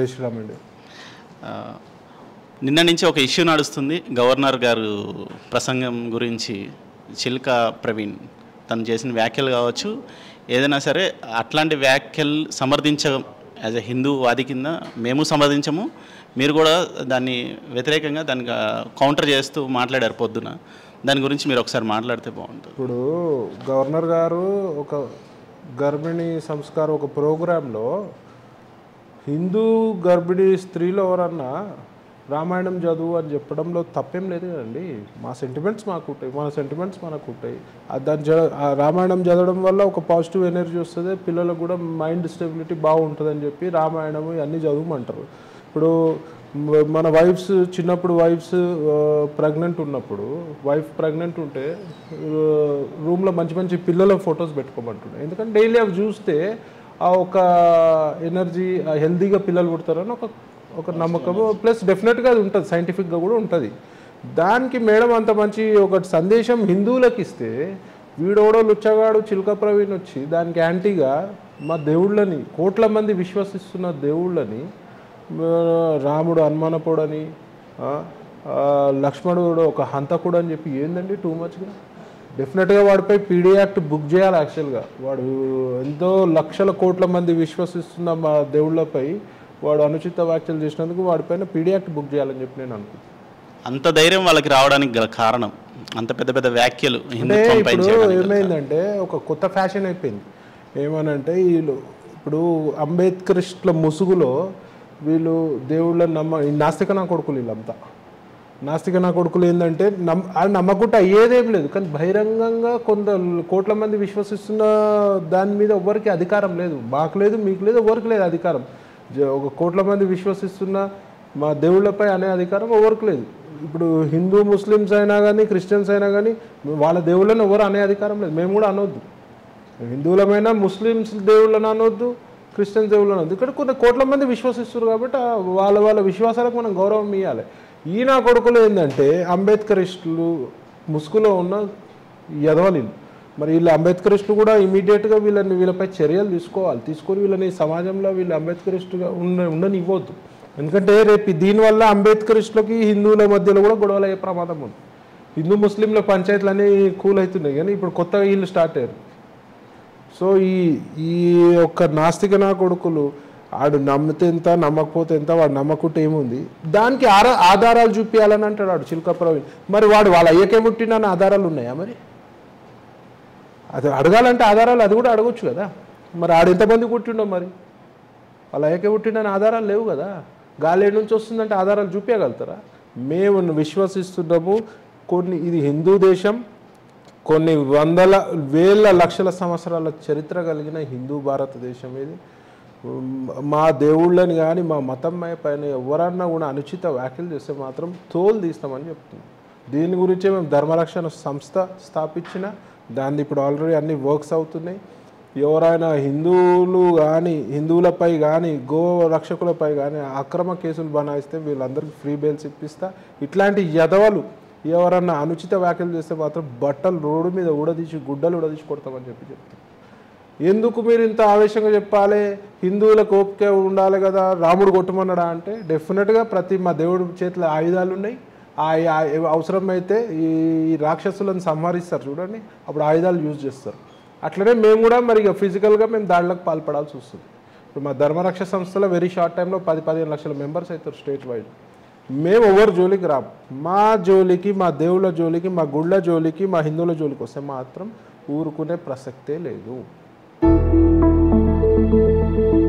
జై శ్రీరామ్ అండి ఆ, నిన్న నుంచి ఒక ఇష్యూ నడుస్తుంది గవర్నర్ గారు ప్రసంగం గురించి చిల్క ప్రవీణ్ తను చేసిన వ్యాఖ్యలు కావచ్చు ఏదైనా సరే అట్లాంటి వ్యాఖ్యలు సమర్థించ యాజ్ ఎ హిందూ వాది కింద మేము సమర్థించము మీరు కూడా దాన్ని వ్యతిరేకంగా దానికి కౌంటర్ చేస్తూ మాట్లాడారు పొద్దున దాని గురించి మీరు ఒకసారి మాట్లాడితే బాగుంటుంది ఇప్పుడు గవర్నర్ గారు ఒక గర్భిణీ సంస్కారం ఒక ప్రోగ్రాంలో హిందూ గర్భిణీ స్త్రీలు ఎవరన్నా రామాయణం చదువు అని చెప్పడంలో తప్పేం లేదు కదండి మా సెంటిమెంట్స్ మాకు ఉంటాయి మన సెంటిమెంట్స్ మనకు ఉంటాయి ఆ దాని చ- ఆ రామాయణం చదవడం వల్ల ఒక పాజిటివ్ ఎనర్జీ వస్తుంది పిల్లలకు కూడా మైండ్ స్టెబిలిటీ బాగుంటుందని చెప్పి రామాయణం ఇవన్నీ చదవమంటారు ఇప్పుడు మ- మన వైఫ్స్ చిన్నప్పుడు వైఫ్స్ ప్రెగ్నెంట్ ఉన్నప్పుడు వైఫ్ ప్రెగ్నెంట్ ఉంటే రూమ్లో మంచి మంచి పిల్లల ఫొటోస్ పెట్టుకోమంటుండే ఎందుకంటే డైలీ అవి చూస్తే ఆ ఒక ఎనర్జీ హెల్తీగా పిల్లలు పుడతారని ఒక ఒక నమ్మకం ప్లస్ డెఫినెట్గా అది ఉంటుంది సైంటిఫిక్గా కూడా ఉంటుంది దానికి మేడం అంత మంచి ఒక సందేశం హిందువులకు ఇస్తే వీడోడో లుచ్చగాడు చిలుక ప్రవీణ్ వచ్చి దానికి యాంటీగా మా దేవుళ్ళని కోట్ల మంది విశ్వసిస్తున్న దేవుళ్ళని ఆ, రాముడు అనుమానపోడని ఆ, ఆ, లక్ష్మణుడు ఒక హంతకుడు అని చెప్పి ఏందండి టూ మచ్గా డెఫినెట్గా వాడిపై పీడీ యాక్ట్ బుక్ చేయాలి యాక్చువల్గా వాడు ఎంతో లక్షల కోట్ల మంది విశ్వసిస్తున్న మా దేవుళ్ళపై వాడు అనుచిత వ్యాఖ్యలు చేసినందుకు వాడిపైన పీడీ యాక్ట్ బుక్ చేయాలని చెప్పి నేను అనుకుంటున్నాను అంత ధైర్యం వాళ్ళకి రావడానికి గల కారణం అంత పెద్ద పెద్ద వ్యాఖ్యలు అంటే హిందుత్వం పైన ఇప్పుడు చేయడానికి గల ఏమైందంటే ఒక కొత్త ఫ్యాషన్ అయిపోయింది ఏమనంటే వీళ్ళు ఇప్పుడు అంబేద్కరిస్టుల ముసుగులో వీళ్ళు దేవుళ్ళని నమ్మ ఈ నాస్తిక నా కొడుకులు వీళ్ళంతా నాస్తిక నా కొడుకులు ఏంటంటే నమ్ అది నమ్మకుంటే అయ్యేదేం లేదు కానీ బహిరంగంగా కొంత కోట్ల మంది విశ్వసిస్తున్న దాని మీద ఎవరికి అధికారం లేదు మాకు లేదు మీకు లేదు ఎవరికి లేదు అధికారం జ- ఒక కోట్ల మంది విశ్వసిస్తున్న మా దేవుళ్ళపై అనే అధికారం ఎవరికి లేదు ఇప్పుడు హిందూ ముస్లిమ్స్ అయినా కానీ క్రిస్టియన్స్ అయినా కానీ వాళ్ళ దేవుళ్ళని ఎవరు అనే అధికారం లేదు మేము కూడా అనొద్దు హిందువులమైనా ముస్లిమ్స్ దేవుళ్ళని అనొద్దు క్రిస్టియన్స్ దేవుళ్ళని అనొద్దు ఇక్కడ కొన్ని కోట్ల మంది విశ్వసిస్తారు కాబట్టి ఆ వాళ్ళ వాళ్ళ విశ్వాసాలకు మనం గౌరవం ఇవ్వాలి ఈ నా కొడుకులు ఏంటంటే అంబేద్కరిస్టులు ముసుగులో ఉన్న యదవలీలు మరి వీళ్ళు అంబేద్కరిస్టులు కూడా ఇమీడియట్గా వీళ్ళని వీళ్ళపై చర్యలు తీసుకోవాలి తీసుకొని వీళ్ళని సమాజంలో వీళ్ళు అంబేద్కరిస్టుగా ఉండ ఉండనివ్వద్దు ఎందుకంటే రేపు దీనివల్ల అంబేద్కరిస్టులకి హిందువుల మధ్యలో కూడా గొడవలు అయ్యే ప్రమాదం ఉంది హిందూ ముస్లింల పంచాయతీలు అన్నీ కూల్ అవుతున్నాయి కానీ ఇప్పుడు కొత్తగా వీళ్ళు స్టార్ట్ అయ్యారు సో ఈ ఈ యొక్క నాస్తిక నా కొడుకులు ఆడు నమ్మితే ఎంత నమ్మకపోతే ఎంత వాడు నమ్మకుంటే ఏముంది దానికి ఆరా ఆధారాలు చూపించాలని అంటాడు వాడు చిలుక ప్రవీణ్ మరి వాడు వాళ్ళ అయ్యకే పుట్టిన ఆధారాలు ఉన్నాయా మరి అది అడగాలంటే ఆధారాలు అది కూడా అడగొచ్చు కదా మరి ఆడు ఎంతమంది పుట్టిండో మరి వాళ్ళ అయ్యకే పుట్టిండని ఆధారాలు లేవు కదా గాలి ఏడు నుంచి వస్తుందంటే ఆధారాలు చూపించగలుగుతారా మేము విశ్వసిస్తున్నాము కొన్ని ఇది హిందూ దేశం కొన్ని వందల వేల లక్షల సంవత్సరాల చరిత్ర కలిగిన హిందూ భారతదేశం ఇది ఉమ్, మా దేవుళ్ళని కానీ మా మతం పైన ఎవరన్నా కూడా అనుచిత వ్యాఖ్యలు చేస్తే మాత్రం తోలు తీస్తామని చెప్తున్నాం దీని గురించే మేము ధర్మరక్షణ సంస్థ స్థాపించిన దాన్ని ఇప్పుడు ఆల్రెడీ అన్ని వర్క్స్ అవుతున్నాయి ఎవరైనా హిందువులు కానీ హిందువులపై కానీ గో రక్షకులపై కానీ అక్రమ కేసులు బనాయిస్తే వీళ్ళందరికీ ఫ్రీ బెయిల్స్ ఇప్పిస్తా ఇట్లాంటి యదవలు ఎవరన్నా అనుచిత వ్యాఖ్యలు చేస్తే మాత్రం బట్టలు రోడ్డు మీద ఊడదీసి గుడ్డలు ఊడదీసి కొడతామని చెప్పి చెప్తాం ఎందుకు మీరు ఇంత ఆవేశంగా చెప్పాలి హిందువులకు ఓపిక ఉండాలి కదా రాముడు కొట్టమన్నాడా అంటే డెఫినెట్గా ప్రతి మా దేవుడి చేతిలో ఆయుధాలు ఉన్నాయి ఆ ఆ- అవసరమైతే ఈ ఈ రాక్షసులను సంహరిస్తారు చూడండి అప్పుడు ఆయుధాలు యూజ్ చేస్తారు అట్లనే మేము కూడా మరి ఇక ఫిజికల్గా మేము దాడిలోకి పాల్పడాల్సి వస్తుంది ఇప్పుడు మా ధర్మరక్ష సంస్థలో వెరీ షార్ట్ టైంలో పది పదిహేను లక్షల మెంబర్స్ అవుతారు స్టేట్ వైడ్ మేము ఎవరు జోలికి రాము మా జోలికి మా దేవుళ్ళ జోలికి మా గుళ్ళ జోలికి మా హిందువుల జోలికి వస్తే మాత్రం ఊరుకునే ప్రసక్తే లేదు